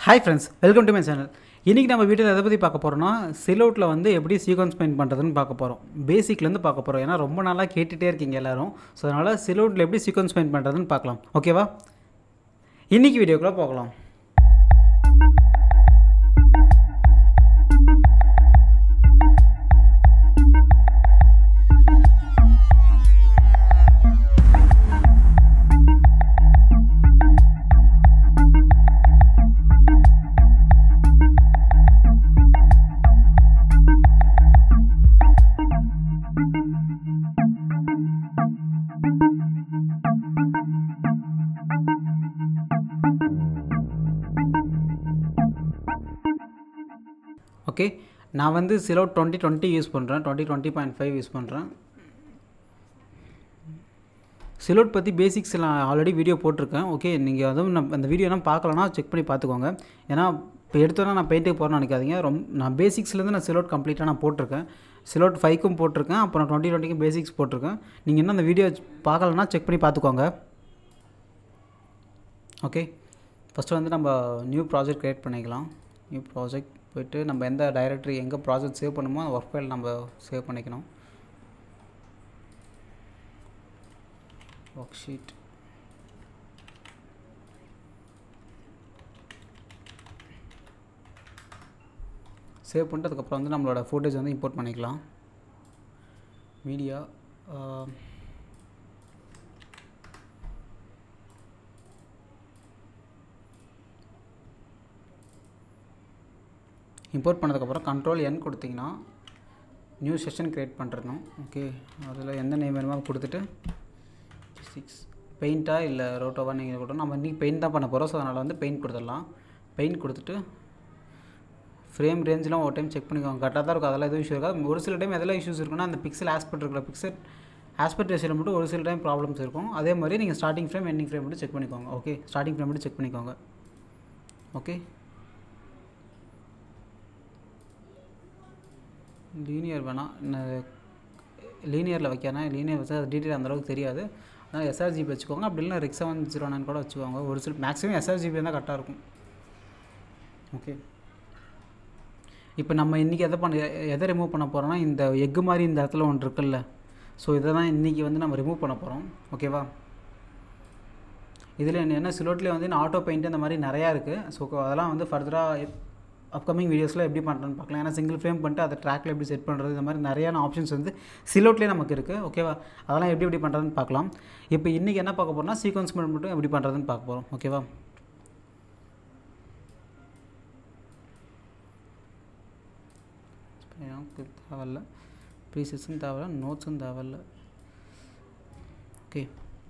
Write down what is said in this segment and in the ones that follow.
hi friends welcome to my channel இன்றைக்கி நம்ம வீட்டில் எதை பற்றி பார்க்க போகிறோம்னா சிலவுட்டில் வந்து எப்படி சீக்வன்ஸ் பெயிண்ட் பண்ணுறதுன்னு பார்க்க போகிறோம் பேசிக்லேருந்து பார்க்க போகிறோம் ஏன்னா ரொம்ப நாளாக கேட்டுகிட்டே இருக்கீங்க எல்லாரும் ஸோ அதனால் சிலவுட்டில் எப்படி சீக்வன்ஸ் பெயிண்ட் பண்ணுறதுன்னு பார்க்கலாம் ஓகேவா இன்றைக்கி வீடியோக்குள்ளே போகலாம் ஓகே நான் வந்து சிலோ டுவெண்ட்டி டுவெண்ட்டி யூஸ் பண்ணுறேன் twenty twenty point five use பண்ணுறேன் சிலோட் பற்றி பேசிக்ஸ் நான் ஆல்ரெடி வீடியோ போட்டிருக்கேன் ஓகே நீங்கள் அதுவும் நான் அந்த வீடியோலாம் பார்க்கலனா செக் பண்ணி பார்த்துக்கோங்க ஏன்னா இப்போ எடுத்தோன்னா நான் பெயிண்ட்டுக்கு போகிறேன்னு நினைக்காதீங்க ரொம்ப நான் பேசிக்ஸ்லேருந்து நான் சிலோட் கம்ப்ளீட்டாக நான் போட்டிருக்கேன் சிலோட் ஃபைவ்க்கும் போட்டிருக்கேன் அப்புறம் டுவெண்ட்டி டுவெண்ட்டிக்கும் பேசிக்ஸ் போட்டிருக்கேன் நீங்கள் இன்னும் அந்த வீடியோ பார்க்கலனா செக் பண்ணி பார்த்துக்கோங்க ஓகே ஃபஸ்ட்டு வந்து நம்ம நியூ ப்ராஜெக்ட் க்ரியேட் பண்ணிக்கலாம் நியூ ப்ராஜெக்ட் போயிட்டு நம்ம எந்த டைரக்டரி எங்கே ப்ராஜெக்ட் சேவ் பண்ணுமோ அந்த ஒர்க் ஃபைல் நம்ம சேவ் பண்ணிக்கணும் ஒர்க் ஷீட் சேவ் பண்ணிட்டு அதுக்கப்புறம் வந்து நம்மளோட ஃபோட்டோஸ் வந்து இம்போர்ட் பண்ணிக்கலாம் மீடியா இம்போர்ட் பண்ணதுக்கப்புறம் கண்ட்ரோல் என் கொடுத்தீங்கன்னா நியூ செஷன் க்ரியேட் பண்ணுறணும் ஓகே அதில் எந்த நேம் வேணுமோ அது கொடுத்துட்டு சிக்ஸ் பெயிண்ட்டாக இல்லை ரோட்டோவா நீங்கள் கொடுத்தோம் நம்ம இன்றைக்கி பெயிண்ட் தான் பண்ண போகிறோம் ஸோ அதனால் வந்து பெயிண்ட் கொடுத்துடலாம் பெயிண்ட் கொடுத்துட்டு ஃப்ரேம் ரேஞ்செலாம் ஒரு டைம் செக் பண்ணிக்கோங்க கரெக்டாக தான் இருக்கும் அதெல்லாம் எதுவும் இஷ்யூ இருக்காது ஒரு சில டைம் எதெல்லாம் இஷ்யூஸ் இருக்குன்னா அந்த பிக்சல் ஆஸ்பெக்ட் இருக்கிற பிக்சல் ஆஸ்பெக்ட் ரேஷியில் மட்டும் ஒரு சில டைம் ப்ராப்ளம்ஸ் இருக்கும் அதே மாதிரி நீங்கள் ஸ்டார்டிங் ஃப்ரேம் எண்டிங் ஃப்ரேம் மட்டும் செக் பண்ணிக்கோங்க ஓகே ஸ்டார்டிங் ஃப்ரேம் மட்டும் செக் பண்ணிக்கோங்க ஓகே லீனியர் வேணாம் லீனியரில் வைக்கானா லீனியர் வச்சா அது டீட்டெயில் அந்தளவுக்கு தெரியாது அதனால் எஸ்ஆர்ஜிபி வச்சுக்கோங்க அப்படி இல்லைனா ரெக்ஸ் செவன் ஜீரோ நைன் கூட வச்சுக்கோங்க ஒரு சில மேக்ஸிமம் எஸ்ஆர்ஜிபி இருந்தால் கரெக்டாக இருக்கும் ஓகே இப்போ நம்ம இன்றைக்கி எதை பண்ண எதை ரிமூவ் பண்ண போகிறோம்னா இந்த எக்கு மாதிரி இந்த இடத்துல ஒன்று இருக்குல்ல ஸோ இதை தான் இன்றைக்கி வந்து நம்ம ரிமூவ் பண்ண போகிறோம் ஓகேவா இதில் என்ன சிலோட்லேயே வந்து ஆட்டோ பெயிண்ட் இந்த மாதிரி நிறையா இருக்குது ஸோ அதெல்லாம் வந்து ஃபர்தராக அப்கமிங் வீடியோஸில் எப்படி பண்ணுறேன்னு பார்க்கலாம் ஏன்னா சிங்கிள் ஃப்ரேம் பண்ணிட்டு அதை ட்ராக்கில் எப்படி செட் பண்ணுறது இந்த மாதிரி நிறையான ஆப்ஷன்ஸ் வந்து சிலோட்லேயே நமக்கு இருக்குது ஓகேவா அதெல்லாம் எப்படி எப்படி பண்ணுறதுன்னு பார்க்கலாம் இப்போ இன்றைக்கி என்ன பார்க்க போகிறோம்னா சீக்வன்ஸ் மட்டும் எப்படி பண்ணுறதுன்னு பார்க்க போகிறோம் ஓகேவா எனக்கு தேவையில்ல ப்ரீசஸும் தேவையில்ல நோட்ஸும் தேவையில்ல ஓகே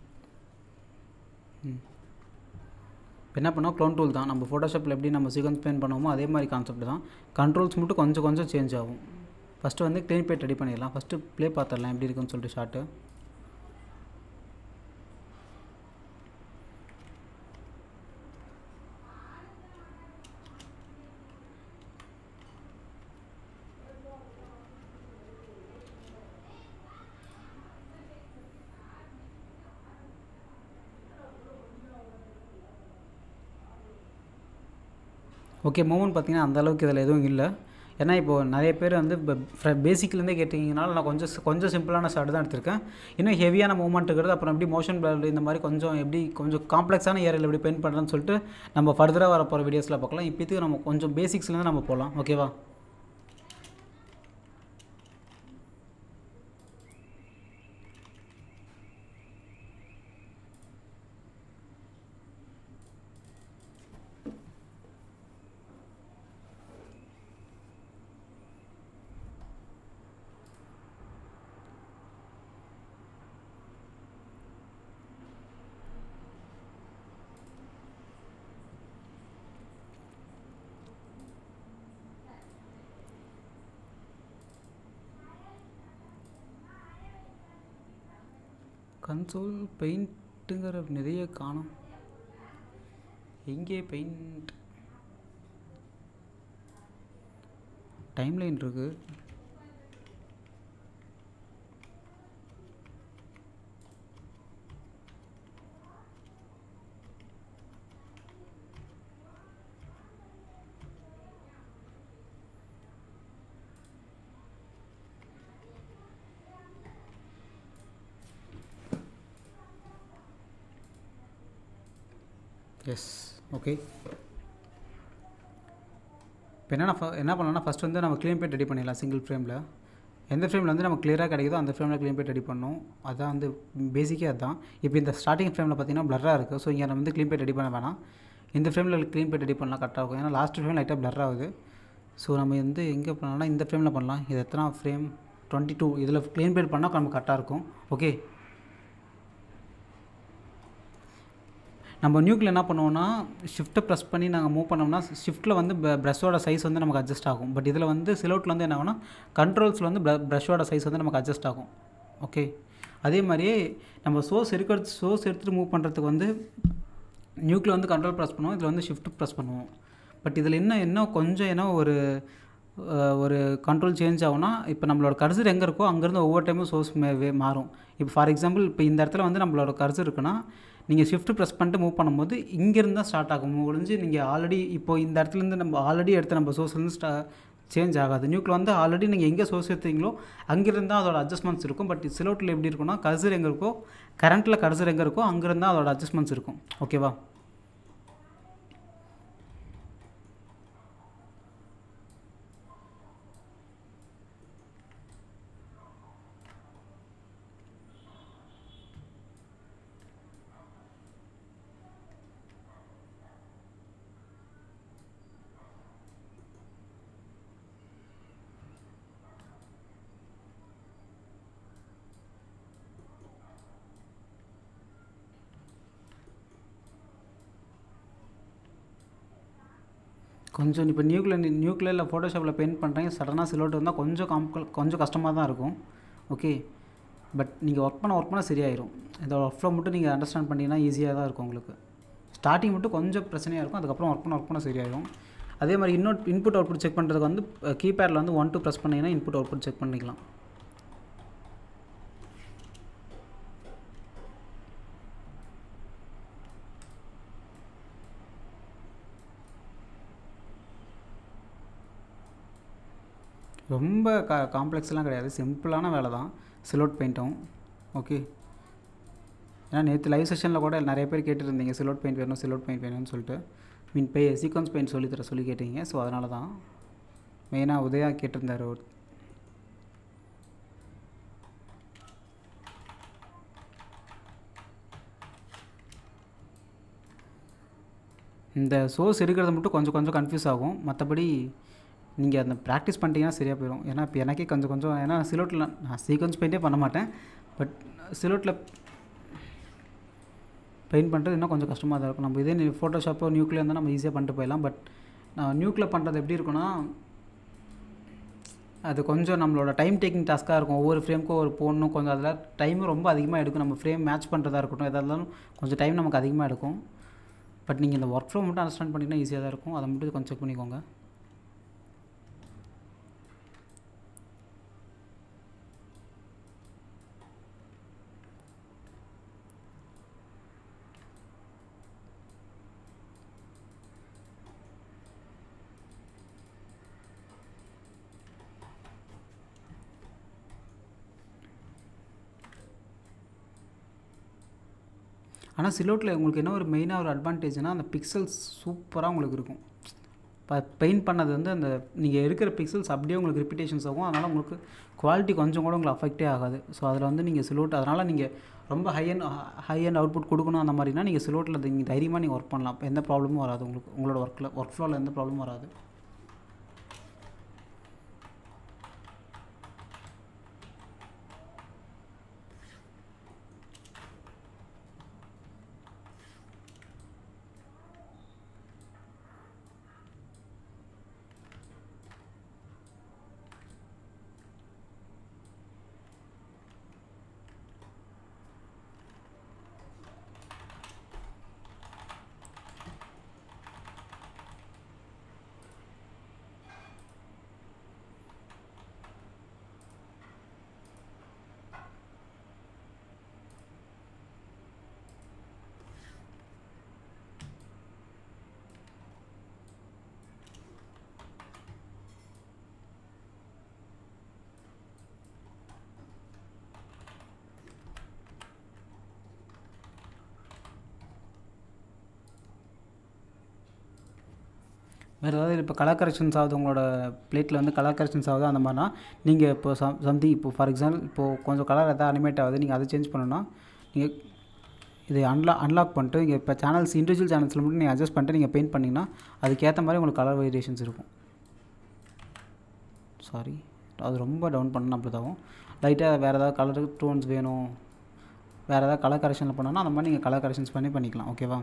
ம் இப்போ என்ன பண்ணோம் க்ளோன் டூல் தான் நம்ம ஃபோட்டோஷாப்பில் எப்படி நம்ம சீக்வன்ஸ் பெயின் பண்ணுவோமோ அதே மாதிரி கான்செப்ட் தான் கண்ட்ரோல்ஸ் மட்டும் கொஞ்சம் கொஞ்சம் சேஞ்ச் ஆகும் ஃபஸ்ட்டு வந்து க்ளீன் பேட் ரெடி பண்ணிடலாம் ஃபஸ்ட்டு ப்ளே பார்த்துடலாம் எப்படி இருக்குன்னு சொல்லிட்டு ஷார்ட்டு ஓகே மூமெண்ட் பார்த்தீங்கன்னா அந்தளவுக்கு இதில் எதுவும் இல்லை ஏன்னா இப்போது நிறைய பேர் வந்து இப்போ பேசிக்லேருந்தே கேட்டிங்கனால நான் கொஞ்சம் கொஞ்சம் சிம்பிளான ஷார்ட் தான் எடுத்திருக்கேன் இன்னும் ஹெவியான மூவ்மெண்ட் இருக்கிறது அப்புறம் எப்படி மோஷன் பிளட் இந்த மாதிரி கொஞ்சம் எப்படி கொஞ்சம் காம்ப்ளெக்ஸான ஏரியாவில் எப்படி பெயிண்ட் பண்ணுறேன்னு சொல்லிட்டு நம்ம ஃபர்தராக வர போகிற வீடியோஸில் பார்க்கலாம் இப்போதைக்கு நம்ம கொஞ்சம் பேசிக்ஸ்லேருந்து நம்ம போகலாம் ஓகேவா கன்சோல் பெயிண்ட்டுங்கிற நிறைய காணும் எங்கே பெயிண்ட் டைம்லைன் இருக்குது எஸ் ஓகே இப்போ என்னென்ன என்ன பண்ணலாம்னா ஃபஸ்ட் வந்து நம்ம க்ளீன் பேட் ரெடி பண்ணிடலாம் சிங்கிள் ஃப்ரேமில் எந்த ஃப்ரேமில் வந்து நம்ம கிளியராக கிடைக்குதோ அந்த ஃப்ரேமில் க்ளீன் பேட் ரெடி பண்ணணும் அதான் வந்து பேசிக்கே அதுதான் இப்போ இந்த ஸ்டார்டிங் ஃப்ரேமில் பார்த்தீங்கன்னா ப்ளர்ராக இருக்குது ஸோ இங்கே நம்ம வந்து க்ளீன் பேட் ரெடி பண்ண வேணாம் இந்த ஃப்ரேமில் க்ளீன் பேட் ரெடி பண்ணலாம் கரெக்டாக இருக்கும் ஏன்னா லாஸ்ட் ஃப்ரேம் லைட்டாக ப்ளர் ஆகுது ஸோ நம்ம வந்து எங்கே பண்ணலாம்னா இந்த ஃப்ரேமில் பண்ணலாம் இது எத்தனை ஃப்ரேம் டுவெண்ட்டி டூ இதில் க்ளீன் பேட் பண்ணால் நம்ம கரெக்டாக இருக்கும் ஓகே நம்ம நியூக்கில் என்ன பண்ணுவோம்னா ஷிஃப்ட்டை ப்ரெஸ் பண்ணி நாங்கள் மூவ் பண்ணோம்னா ஷிஃப்ட்டில் வந்து ப்ரஷோட சைஸ் வந்து நமக்கு அட்ஜஸ்ட் ஆகும் பட் இதில் வந்து சிலோட்டில் வந்து என்ன ஆகும்னா கண்ட்ரோல்ஸில் வந்து ப்ரஷோட சைஸ் வந்து நமக்கு அட்ஜஸ்ட் ஆகும் ஓகே அதே மாதிரியே நம்ம சோர்ஸ் இருக்கிறது சோர்ஸ் எடுத்துகிட்டு மூவ் பண்ணுறதுக்கு வந்து நியூக்கில் வந்து கண்ட்ரோல் ப்ரெஸ் பண்ணுவோம் இதில் வந்து ஷிஃப்ட் ப்ரெஸ் பண்ணுவோம் பட் இதில் என்ன இன்னும் கொஞ்சம் என்ன ஒரு ஒரு கண்ட்ரோல் சேஞ்ச் ஆகும்னா இப்போ நம்மளோட கர்சர் எங்கே இருக்கோ அங்கேருந்து ஒவ்வொரு டைமும் சோர்ஸ் மாறும் இப்போ ஃபார் எக்ஸாம்பிள் இப்போ இந்த இடத்துல வந்து நம்மளோட கர்சர் இருக்குன்னா நீங்கள் ஷிஃப்ட் ப்ரெஸ் பண்ணிட்டு மூவ் பண்ணும்போது இங்கேருந்து தான் ஸ்டார்ட் ஆகும் ஒழிஞ்சு நீங்கள் ஆல்ரெடி இப்போ இந்த இடத்துலேருந்து நம்ம ஆல்ரெடி எடுத்த நம்ம சோர்ஸ்லேருந்து ஸ்டா சேஞ்ச் ஆகாது நியூக்கில் வந்து ஆல்ரெடி நீங்கள் எங்கே சோர்ஸ் எடுத்தீங்களோ அங்கேருந்து தான் அதோட அட்ஜஸ்ட்மெண்ட்ஸ் இருக்கும் பட் சிலோட்டில் எப்படி இருக்குன்னா கர்சர் எங்கே இருக்கோ கரண்ட்டில் கர்சர் எங்கே இருக்கோ அங்கேருந்து தான் அதோட அட்ஜஸ்ட்மெண்ட்ஸ் இருக்கும் ஓகேவா கொஞ்சம் இப்போ நியூக்ளியர் நியூக்ளியரில் ஃபோட்டோஷாப்பில் பெயிண்ட் பண்ணுறீங்க சடனாக சிலோட்டு வந்தால் கொஞ்சம் காம் கொஞ்சம் கஷ்டமாக தான் இருக்கும் ஓகே பட் நீங்கள் ஒர்க் பண்ண ஒர்க் பண்ண சரியாயிரும் இந்த ஒர்க் ஃப்ளோ மட்டும் நீங்கள் அண்டர்ஸ்டாண்ட் பண்ணிங்கன்னா ஈஸியாக தான் இருக்கும் உங்களுக்கு ஸ்டார்டிங் மட்டும் கொஞ்சம் பிரச்சனையாக இருக்கும் அதுக்கப்புறம் ஒர்க் பண்ண ஒர்க் பண்ண சரியாயிரும் அதே மாதிரி இன்னொரு இன்புட் அவுட்புட் செக் பண்ணுறதுக்கு வந்து கீபேடில் வந்து ஒன் டூ ப்ரெஸ் பண்ணிங்கன்னா இன்புட் அவுட்புட் செக் பண்ணிக்கலாம் ரொம்ப கா காம்ப்ளெக்ஸ்லாம் கிடையாது சிம்பிளான வேலை தான் சிலோட் பெயிண்ட்டும் ஓகே ஏன்னா நேற்று லைவ் செஷனில் கூட நிறைய பேர் கேட்டுருந்தீங்க சிலோட் பெயிண்ட் வேணும் சிலோட் பெயிண்ட் வேணும்னு சொல்லிட்டு மீன் பே சீக்வன்ஸ் பெயிண்ட் சொல்லித்தர சொல்லி கேட்டீங்க ஸோ அதனால தான் மெயினாக உதயா கேட்டிருந்தார் ஒரு இந்த சோர்ஸ் இருக்கிறது மட்டும் கொஞ்சம் கொஞ்சம் கன்ஃபியூஸ் ஆகும் மற்றபடி நீங்கள் அந்த ப்ராக்டிஸ் பண்ணிட்டீங்கன்னா சரியாக போயிடும் ஏன்னா இப்போ எனக்கே கொஞ்சம் கொஞ்சம் ஏன்னா சிலோட்டில் நான் சீக்வன்ஸ் பெயிண்டே பண்ண மாட்டேன் பட் சிலோட்டில் பெயிண்ட் பண்ணுறது இன்னும் கொஞ்சம் கஷ்டமாக தான் இருக்கும் நம்ம இதே ஃபோட்டோஷாப்போ நியூக்ளியர் இருந்தால் நம்ம ஈஸியாக பண்ணிட்டு போயிடலாம் பட் நான் நியூக்ளியர் பண்ணுறது எப்படி இருக்குன்னா அது கொஞ்சம் நம்மளோட டைம் டேக்கிங் டாஸ்க்காக இருக்கும் ஒவ்வொரு ஃப்ரேமுக்கும் ஒரு போடணும் கொஞ்சம் அதில் டைம் ரொம்ப அதிகமாக எடுக்கும் நம்ம ஃப்ரேம் மேட்ச் பண்ணுறதா இருக்கட்டும் எதாக இருந்தாலும் கொஞ்சம் டைம் நமக்கு அதிகமாக எடுக்கும் பட் நீங்கள் இந்த ஒர்க் ஃப்ளோ மட்டும் அண்டர்ஸ்டாண்ட் பண்ணிங்கன்னா ஈஸியாக தான் இருக்கும் அதை மட்டும் கொஞ்சம் செக் பண்ணிக்கோங்க ஆனால் சிலோட்டில் உங்களுக்கு என்ன ஒரு மெயினாக ஒரு அட்வான்டேஜ்னால் அந்த பிக்சல்ஸ் சூப்பராக உங்களுக்கு இருக்கும் இப்போ பெயிண்ட் பண்ணது வந்து அந்த நீங்கள் எடுக்கிற பிக்சல்ஸ் அப்படியே உங்களுக்கு ரிப்பிட்டேஷன்ஸ் ஆகும் அதனால் உங்களுக்கு குவாலிட்டி கொஞ்சம் கூட உங்களுக்கு அஃபெக்டே ஆகாது ஸோ அதில் வந்து நீங்கள் சிலோட் அதனால் நீங்கள் ரொம்ப high and high and output கொடுக்கணும் அந்த மாதிரினா நீங்கள் சிலோட்டில் நீங்கள் தைரியமாக நீங்கள் ஒர்க் பண்ணலாம் எந்த ப்ராப்ளமும் வராது உங்களுக்கு உங்களோட ஒர்க்கில் ஒர்க் ஃப்ளோவில் எந்த ப்ராப்ளமும் வராது வேறு ஏதாவது இப்போ கலர் கரெக்ஷன்ஸ் ஆகுது உங்களோட பிளேட்டில் வந்து கலர் கரெக்ஷன்ஸ் ஆகுது அந்த மாதிரினா நீங்கள் இப்போ சம் சம்திங் இப்போ ஃபார் எக்ஸாம்பிள் இப்போது கொஞ்சம் கலர் எதாவது அனிமேட் ஆகுது நீங்கள் அதை சேஞ்ச் பண்ணணும்னா நீங்கள் இதை அன்லா அன்லாக் பண்ணிட்டு இங்கே இப்போ சேனல்ஸ் இண்டிவிஜுவல் சேனல்ஸில் மட்டும் நீங்கள் அட்ஜஸ்ட் பண்ணிட்டு நீங்கள் பெயிண்ட் பண்ணிங்கன்னா அதுக்கேற்ற மாதிரி உங்களுக்கு கலர் வேரியேஷன்ஸ் இருக்கும் சாரி அது ரொம்ப டவுன் பண்ணால் அப்படி தான் லைட்டாக வேறு ஏதாவது கலர் டோன்ஸ் வேணும் வேறு ஏதாவது கலர் கரெக்ஷனில் பண்ணோன்னா அந்த மாதிரி நீங்கள் கலர் கரெக்ஷன்ஸ் பண்ணி பண்ணிக்கலாம் ஓகேவா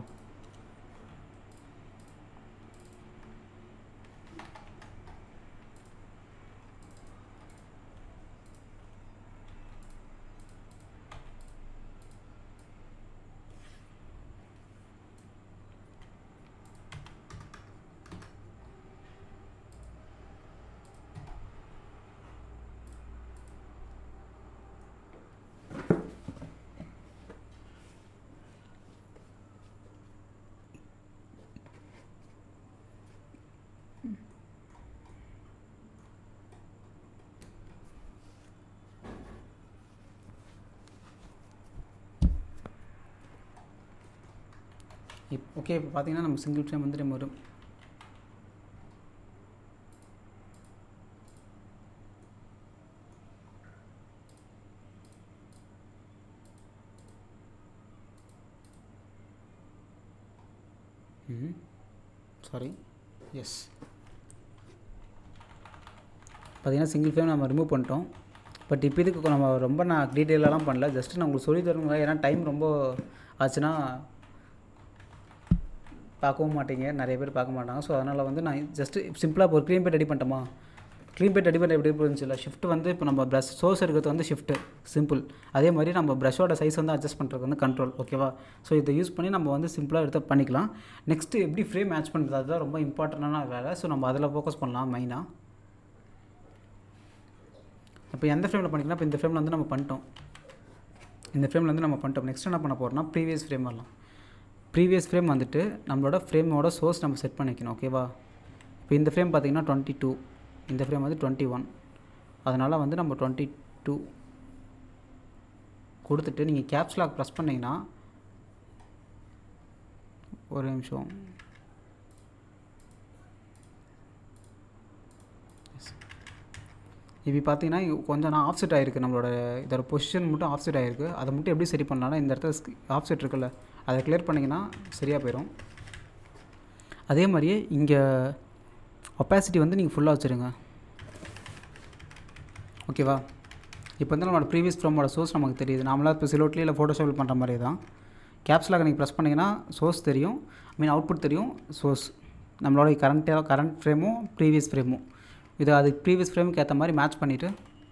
இப் ஓகே இப்போ பார்த்தீங்கன்னா நம்ம சிங்கிள் ஃப்ரேம் வந்து நம்ம வரும் ம் சாரி எஸ் பார்த்தீங்கன்னா சிங்கிள் ஃப்ரேம் நம்ம ரிமூவ் பண்ணிட்டோம் பட் இப்போ இதுக்கு நம்ம ரொம்ப நான் டீட்டெயிலெலாம் பண்ணல ஜஸ்ட் நான் உங்களுக்கு சொல்லி தரணுங்களா ஏன்னா டைம் ரொம்ப ஆச்சுன்னா பார்க்கவும் மாட்டீங்க நிறைய பேர் பார்க்க மாட்டாங்க ஸோ அதனால் வந்து நான் ஜஸ்ட்டு சிம்பிளாக ஒரு க்ளீன் பேட் ரெடி பண்ணிட்டோமா க்ளீன் பேட் ரெடி பண்ண எப்படி இருந்துச்சு இல்லை ஷிஃப்ட் வந்து இப்போ நம்ம ப்ரஷ் சோர்ஸ் எடுக்கிறது வந்து ஷிஃப்ட்டு சிம்பிள் அதே மாதிரி நம்ம ப்ரஷோட சைஸ் வந்து அட்ஜஸ்ட் பண்ணுறது வந்து கண்ட்ரோல் ஓகேவா ஸோ இதை யூஸ் பண்ணி நம்ம வந்து சிம்பிளாக எடுத்து பண்ணிக்கலாம் நெக்ஸ்ட்டு எப்படி ஃப்ரேம் மேட்ச் பண்ணுறது அதுதான் ரொம்ப இம்பார்ட்டண்டான வேலை ஸோ நம்ம அதில் ஃபோக்கஸ் பண்ணலாம் மெயினாக இப்போ எந்த ஃப்ரேமில் பண்ணிக்கலாம் இப்போ இந்த ஃப்ரேமில் வந்து நம்ம பண்ணிட்டோம் இந்த ஃப்ரேமில் வந்து நம்ம பண்ணிட்டோம் நெக்ஸ்ட் என்ன பண்ண போகிறோம்னா ப்ரீவியஸ் ஃப்ரேம் வரலாம் ப்ரீவியஸ் ஃப்ரேம் வந்துட்டு நம்மளோட ஃப்ரேமோட சோர்ஸ் நம்ம செட் பண்ணிக்கணும் ஓகேவா இப்போ இந்த ஃப்ரேம் பார்த்தீங்கன்னா டுவெண்ட்டி டூ இந்த ஃப்ரேம் வந்து டுவெண்ட்டி ஒன் அதனால் வந்து நம்ம டுவெண்ட்டி டூ கொடுத்துட்டு நீங்கள் கேப்ஸ் லாக் ப்ரெஸ் பண்ணிங்கன்னா ஒரு நிமிஷம் இப்போ பார்த்தீங்கன்னா கொஞ்சம் நான் ஆஃப் செட் ஆகிருக்கு நம்மளோட இதோட பொசிஷன் மட்டும் ஆஃப் செட் ஆகிருக்கு அதை மட்டும் எப்படி சரி பண்ணலாம்னா இந்த இடத்துல ஆஃப் செட் இருக்குல்ல அதை கிளியர் பண்ணிங்கன்னா சரியாக போயிடும் அதே மாதிரியே இங்கே ஒப்பாசிட்டி வந்து நீங்கள் ஃபுல்லாக வச்சுருங்க ஓகேவா இப்போ வந்து நம்மளோட ப்ரீவியஸ் ஃப்ரேமோட சோர்ஸ் நமக்கு தெரியுது நாமளாக இப்போ சிலோட்லேயே இல்லை ஃபோட்டோஷாப்பில் பண்ணுற மாதிரி தான் கேப்ஸ்லாக நீங்கள் ப்ரெஸ் பண்ணிங்கன்னா சோர்ஸ் தெரியும் ஐ மீன் அவுட்புட் தெரியும் சோர்ஸ் நம்மளோட கரண்ட்டாக கரண்ட் ஃப்ரேமும் ப்ரீவியஸ் ஃப்ரேமும் இது அதுக்கு ப்ரீவியஸ் ஃப்ரேமுக்கு ஏற்ற மாதிரி மேட்ச் பண்ணிவிட்டு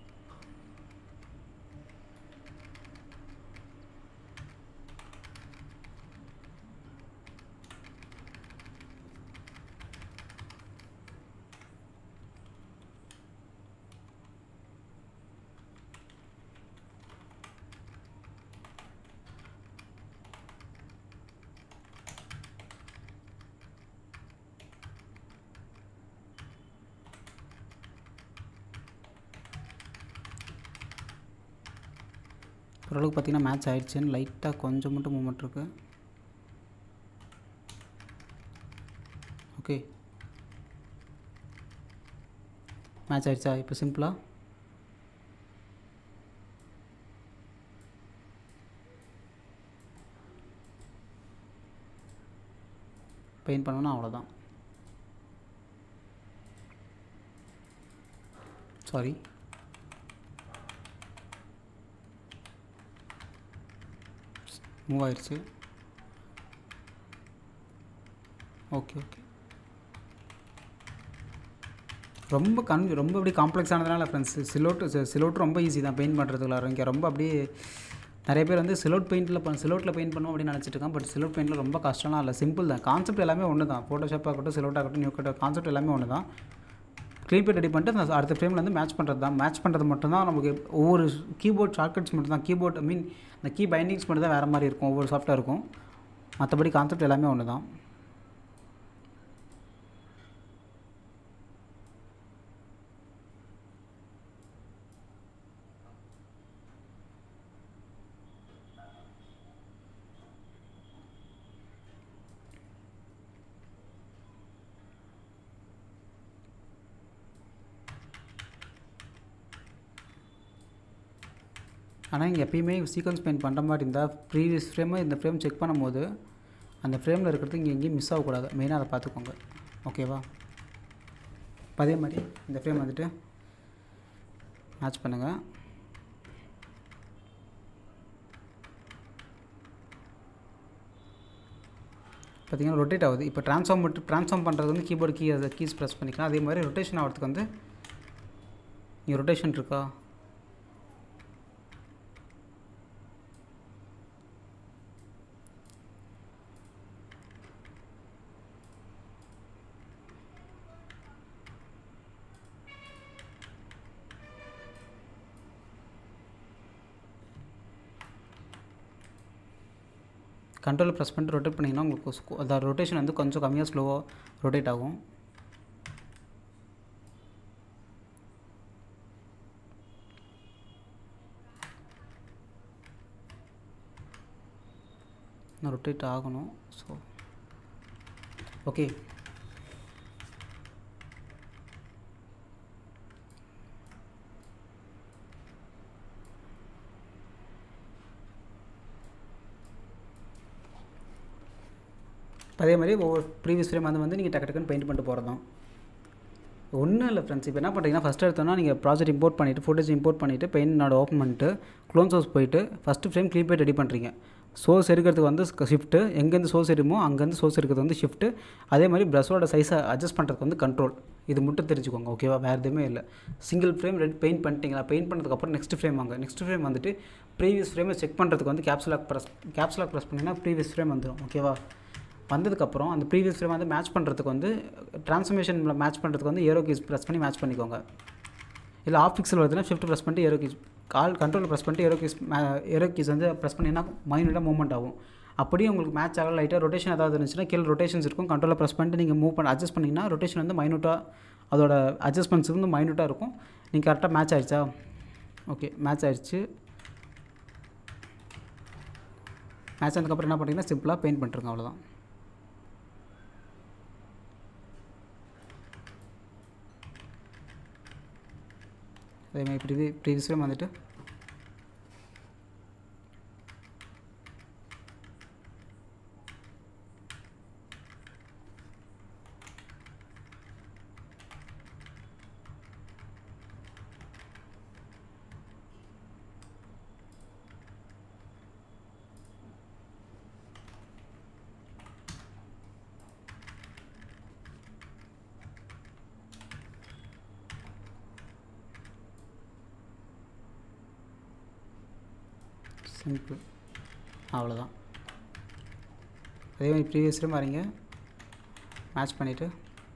ஓரளவுக்கு பார்த்தீங்கன்னா மேட்ச் ஆயிடுச்சுன்னு லைட்டாக கொஞ்சம் மட்டும் மூமெண்ட் இருக்குது ஓகே மேட்ச் ஆயிடுச்சா இப்போ சிம்பிளாக பெயிண்ட் பண்ணோன்னா அவ்வளோதான் சாரி மூவ் ஆயிடுச்சு ஓகே ஓகே ரொம்ப கன் ரொம்ப அப்படி காம்ப்ளெக்ஸானதுனால ஃப்ரெண்ட்ஸ் சிலோட்டு சிலோட் ரொம்ப ஈஸி தான் பெயிண்ட் பண்ணுறதுக்குள்ள இங்கே ரொம்ப அப்படியே நிறைய பேர் வந்து சிலோட் பெயிண்டில் பண்ண சிலோட்டில் பெயிண்ட் பண்ணுவோம் அப்படின்னு நினச்சிட்டு இருக்கான் பட் சிலோட் பெயிண்டில் ரொம்ப கஷ்டம்லாம் இல்லை சிம்பிள் தான் கான்செப்ட் எல்லாமே ஒன்று தான் ஃபோட்டோஷாப் ஆகட்டும் சிலோட் ஆகட்டும் நியூ கட் கான்செப்ட் எல்லாமே ஒன்று தான் க்ளீன் பேட் ரெடி பண்ணிட்டு அந்த அடுத்த ஃப்ரேமில் வந்து மேட்ச் பண்ணுறது தான் மேட்ச் பண்ணுறது மட்டும்தான் நமக்கு ஒவ்வொரு கீபோர்ட் ஷார்ட்கட்ஸ் மட்டும் தான் கீபோர்ட் ஐ மீன் இந்த கீ பைண்டிங்ஸ் மட்டும் தான் வேறு மாதிரி இருக்கும் ஒவ்வொரு சாஃப்ட்வேர் இருக்கும் மற்றபடி கான்செப்ட் எல்லாமே ஒன்று தான் ஆனால் இங்கே எப்பயுமே சீக்வன்ஸ் பெயிண்ட் பண்ணுற மாதிரி இருந்தால் ப்ரீவியஸ் ஃப்ரேமை இந்த ஃப்ரேம் செக் பண்ணும்போது அந்த ஃப்ரேமில் இருக்கிறது இங்கே எங்கேயும் மிஸ் ஆகக்கூடாது மெயினாக அதை பார்த்துக்கோங்க ஓகேவா இப்ப அதே மாதிரி இந்த ஃப்ரேம் வந்துட்டு மேட்ச் பண்ணுங்கள் பார்த்தீங்கன்னா ரொட்டேட் ஆகுது இப்போ ட்ரான்ஸ்ஃபார்ம் மட்டும் ட்ரான்ஸ்ஃபார்ம் பண்ணுறது வந்து கீபோர்டு கீ அதை கீஸ் ப்ரெஸ் பண்ணிக்கலாம் அதே மாதிரி ரொட்டேஷன் ஆகிறதுக்கு வந்து இங்கே ரொட்டேஷன் இருக்கா கண்ட்ரோல் ப்ரெஸ் பண்ணிட்டு ரொட்டேட் பண்ணிங்கன்னா உங்களுக்கு ஸ்கூ அந்த ரொட்டேஷன் வந்து கொஞ்சம் கம்மியாக ஸ்லோவாக ரொட்டேட் ஆகும் இன்னும் ரொட்டேட் ஆகணும் ஸோ ஓகே அதே மாதிரி ஒவ்வொரு ப்ரீவியஸ் ஃப்ரேம் அது வந்து நீங்கள் டக்கு டக்குன்னு பெயிண்ட் பண்ணிட்டு போகிறது தான் ஒன்றும் இல்லை ஃப்ரெண்ட்ஸ் இப்போ என்ன பண்ணுறீங்கன்னா ஃபஸ்ட்டு எடுத்தோன்னா நீங்கள் ப்ராஜெக்ட் இம்போர்ட் பண்ணிவிட்டு ஃபோட்டோஸ் இம்போர்ட் பண்ணிவிட்டு பெயிண்ட் ஓப்பன் பண்ணிட்டு க்ளோன் சோர்ஸ் போயிட்டு ஃபஸ்ட்டு ஃப்ரேம் க்ளீன் போய் ரெடி பண்ணுறீங்க சோர்ஸ் எடுக்கிறதுக்கு வந்து ஷிஃப்ட்டு எங்கேருந்து சோர்ஸ் எடுமோ அங்கேருந்து சோர்ஸ் எடுக்கிறது வந்து ஷிஃப்ட்டு அதே மாதிரி ப்ரஷோட சைஸை அட்ஜஸ்ட் பண்ணுறதுக்கு வந்து கண்ட்ரோல் இது மட்டும் தெரிஞ்சுக்கோங்க ஓகேவா வேறு எதுவுமே இல்லை சிங்கிள் ஃப்ரேம் ரெடி பெயிண்ட் பண்ணிட்டீங்களா பெயிண்ட் பண்ணதுக்கப்புறம் நெக்ஸ்ட் ஃப்ரேம் வாங்க நெக்ஸ்ட் ஃப்ரேம் வந்துட்டு ப்ரீவியஸ் ஃப்ரேமை செக் பண்ணுறதுக்கு வந்து கேப்சுலாக் ப்ரெஸ் கேப்சுலாக் ப்ரெஸ் பண்ணிங்கன்னா ப்ரீவியஸ் ஃப்ரேம் வந்துடும் ஓகேவா வந்ததுக்கப்புறம் அந்த ப்ரீவியஸ் ஃப்ரேம் வந்து மேட்ச் பண்ணுறதுக்கு வந்து ட்ரான்ஸ்ஃபர்மேஷனில் மேட்ச் பண்ணுறதுக்கு வந்து ஏரோ கீஸ் ப்ரெஸ் பண்ணி மேட்ச் பண்ணிக்கோங்க இல்லை ஆஃப் பிக்சல் வருதுன்னா ஷிஃப்ட் ப்ரெஸ் பண்ணிட்டு ஏரோ கீஸ் கால் கண்ட்ரோல் ப்ரெஸ் பண்ணிட்டு ஏரோ கீஸ் ஏரோ கீஸ் வந்து ப்ரெஸ் பண்ணிங்கன்னா மைனூட்டாக மூவ்மெண்ட் ஆகும் அப்படியே உங்களுக்கு மேட்ச் ஆகல லைட்டாக ரொட்டேஷன் ஏதாவது இருந்துச்சுன்னா கீழே ரொட்டேஷன்ஸ் இருக்கும் கண்ட்ரோலில் ப்ரெஸ் பண்ணிட்டு நீங்கள் மூவ் பண்ண அட்ஜஸ்ட் பண்ணிங்கன்னா ரொட்டேஷன் வந்து மைனூட்டாக அதோட அட்ஜஸ்ட்மெண்ட்ஸ் வந்து மைனூட்டாக இருக்கும் நீங்கள் கரெக்டாக மேட்ச் ஆகிடுச்சா ஓகே மேட்ச் ஆகிடுச்சு மேட்ச் ஆனதுக்கப்புறம் என்ன பண்ணுறீங்கன்னா சிம்பிளாக பெயிண்ட் பண்ணிட்டுருங்க அவ்வளோதான் அதே மாதிரி ப்ரீவி ப்ரீவியஸும் வந்துட்டு சிம்பிள் அவ்வளோதான் அதே மாதிரி ப்ரீவியஸ்லேயும் வரீங்க மேட்ச் பண்ணிவிட்டு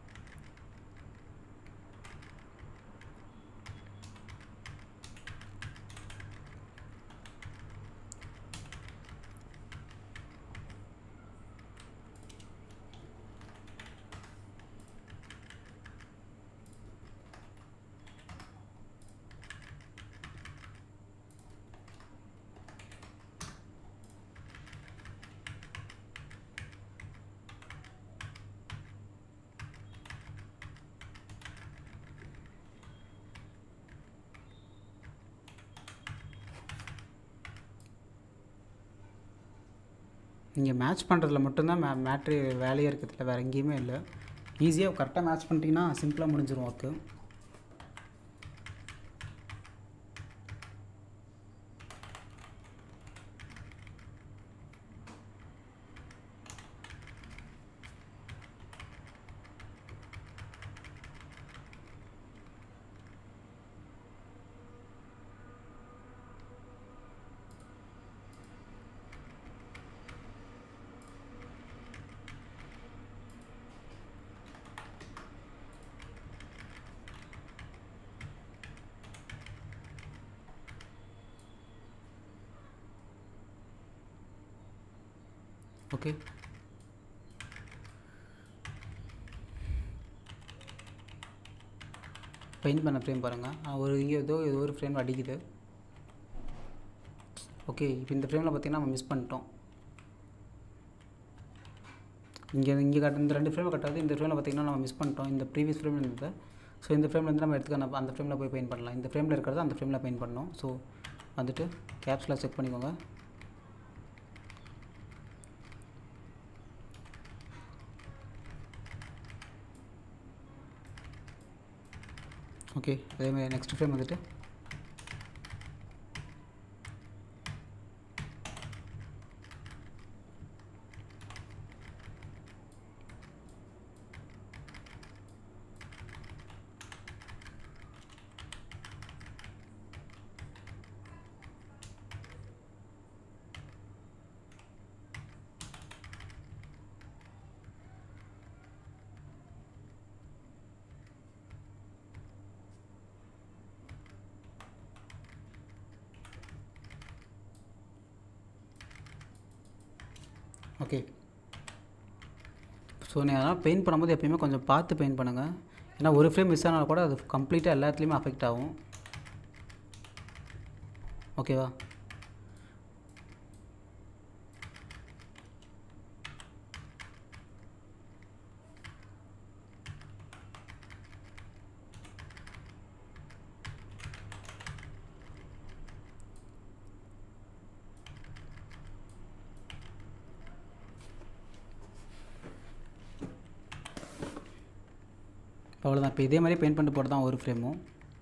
நீங்கள் மேட்ச் பண்ணுறதுல மட்டும்தான் மே மேட்ரு வேலையே இருக்கிறதுல வேறு எங்கேயுமே இல்லை ஈஸியாக கரெக்டாக மேட்ச் பண்ணிட்டீங்கன்னா சிம்பிளாக முடிஞ்சிடும் ஒர்க்கு ஓகே பெயிண்ட் பண்ண ஃப்ரேம் பாருங்கள் ஒரு இங்கே ஏதோ ஏதோ ஒரு ஃப்ரேம் அடிக்குது ஓகே இப்போ இந்த ஃப்ரேமில் பார்த்தீங்கன்னா நம்ம மிஸ் பண்ணிட்டோம் இங்கே இங்கே கட்ட இந்த ரெண்டு ஃப்ரேமை கட்டாது இந்த ஃப்ரேமில் பார்த்தீங்கன்னா நம்ம மிஸ் பண்ணிட்டோம் இந்த ப்ரீவியஸ் ஃப்ரேமில் இருந்தது ஸோ இந்த ஃப்ரேம்லேருந்து நம்ம எடுத்துக்க நம்ம அந்த ஃப்ரேமில் போய் பெயிண்ட் பண்ணலாம் இந்த ஃப்ரேமில் இருக்கிறது அந்த ஃப்ரேமில் பெயிண்ட் பண்ணோம் ஸோ வந்துட்டு கேப்ஸில் செக் பண்ணிக்கோங்க ஓகே அதேமாதிரி நெக்ஸ்ட் ஃப்ரேம் வந்துட்டு ஓகே ஸோ நீங்கள் அதனால் பெயிண்ட் பண்ணும்போது எப்பயுமே கொஞ்சம் பார்த்து பெயிண்ட் பண்ணுங்கள் ஏன்னா ஒரு ஃப்ரேம் மிஸ் ஆனாலும் கூட அது கம்ப்ளீட்டாக எல்லாத்துலேயுமே அஃபெக்ட் ஆகும் ஓகேவா இப்போ அவ்வளோதான் இப்போ இதே மாதிரி பெயிண்ட் பண்ணிட்டு போகிறது தான் ஒரு ஃப்ரேமும்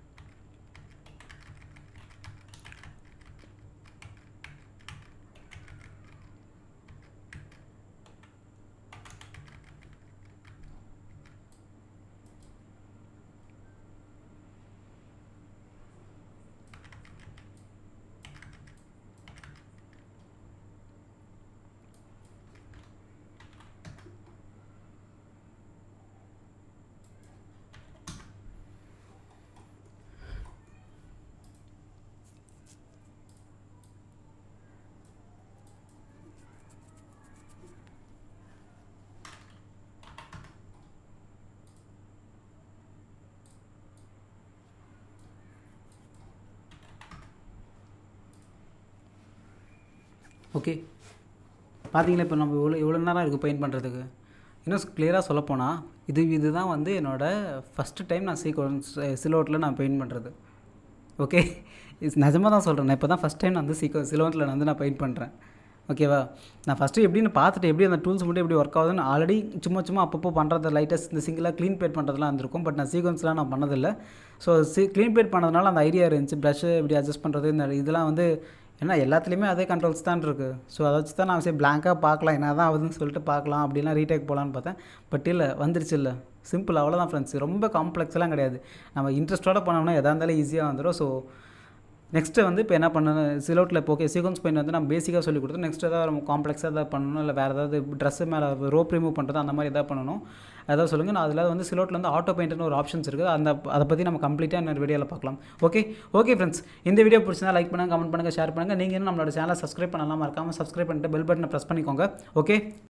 ஓகே பார்த்தீங்களா இப்போ நம்ம இவ்வளோ இவ்வளோ நேரம் இருக்குது பெயிண்ட் பண்ணுறதுக்கு இன்னும் கிளியராக சொல்லப்போனால் இது இதுதான் வந்து என்னோடய ஃபஸ்ட்டு டைம் நான் சீக்வன்ஸ் சிலோட்டில் நான் பெயிண்ட் பண்ணுறது ஓகே இது நிஜமாக தான் சொல்கிறேன் நான் இப்போ தான் ஃபஸ்ட் டைம் நான் வந்து சீக்கோ சிலோட்டில் நான் வந்து நான் பெயிண்ட் பண்ணுறேன் ஓகேவா நான் ஃபஸ்ட்டு எப்படின்னு பார்த்துட்டு எப்படி அந்த டூல்ஸ் மட்டும் எப்படி ஒர்க் ஆகுதுன்னு ஆல்ரெடி சும்மா சும்மா அப்பப்போ பண்ணுறது லைட்டஸ்ட் இந்த சிங்கிளாக க்ளீன் பேட் பண்ணுறதுலாம் இருந்திருக்கும் பட் நான் சீக்வன்ஸ்லாம் நான் பண்ணதில்லை ஸோ சி க்ளீன் பேட் பண்ணதுனால அந்த ஐடியா இருந்துச்சு ப்ரஷ்ஷு இப்படி அட்ஜஸ்ட் பண்ணுறது இந்த இதெல்லாம் வந்து ஏன்னா எல்லாத்துலேயுமே அதே கண்ட்ரோல்ஸ் தான் இருக்குது ஸோ அதை வச்சு தான் நான் சரி பிளாங்காக பார்க்கலாம் என்ன தான் ஆகுதுன்னு சொல்லிட்டு பார்க்கலாம் அப்படிலாம் ரீடேக் போகலான்னு பார்த்தேன் பட் இல்லை வந்துருச்சு இல்லை சிம்பிள் அவ்வளோதான் ஃப்ரெண்ட்ஸ் ரொம்ப காம்ப்ளெக்ஸ்லாம் கிடையாது நம்ம இன்ட்ரெஸ்ட்டோட பண்ணோம்னா எதாக இருந்தாலும் ஈஸியாக வந்துடும் ஸோ நெக்ஸ்ட்டு வந்து இப்போ என்ன பண்ணணும் சிலோட்டில் இப்போ ஓகே சீக்வன்ஸ் பெயிண்ட் வந்து நம்ம பேசிக்காக சொல்லி கொடுத்து நெக்ஸ்ட் ஏதாவது நம்ம காம்ப்ளெக்ஸாக எதாவது பண்ணணும் இல்லை வேறு ஏதாவது ட்ரெஸ்ஸு மேலே ரோப் ரிமூவ் பண்ணுறது அந்த மாதிரி எதாவது பண்ணணும் அதாவது சொல்லுங்கள் நான் அதில் வந்து சிலோட்டில் வந்து ஆட்டோ பெயிண்ட்னு ஒரு ஆப்ஷன்ஸ் இருக்குது அந்த அதை பற்றி நம்ம கம்ப்ளீட்டாக இன்னொரு வீடியோவில் பார்க்கலாம் ஓகே ஓகே ஃப்ரெண்ட்ஸ் இந்த வீடியோ பிடிச்சிருந்தா லைக் பண்ணுங்கள் கமெண்ட் பண்ணுங்கள் ஷேர் பண்ணுங்கள் நீங்கள் இன்னும் நம்மளோட சேனலை சப்ஸ்கிரைப் பண்ணலாம் மறக்காமல் சப்ஸ்கிரைப் பண்ணிட்டு பெல் பட்டனை ப்ரெஸ் பண்ணிக்கோங்க ஓகே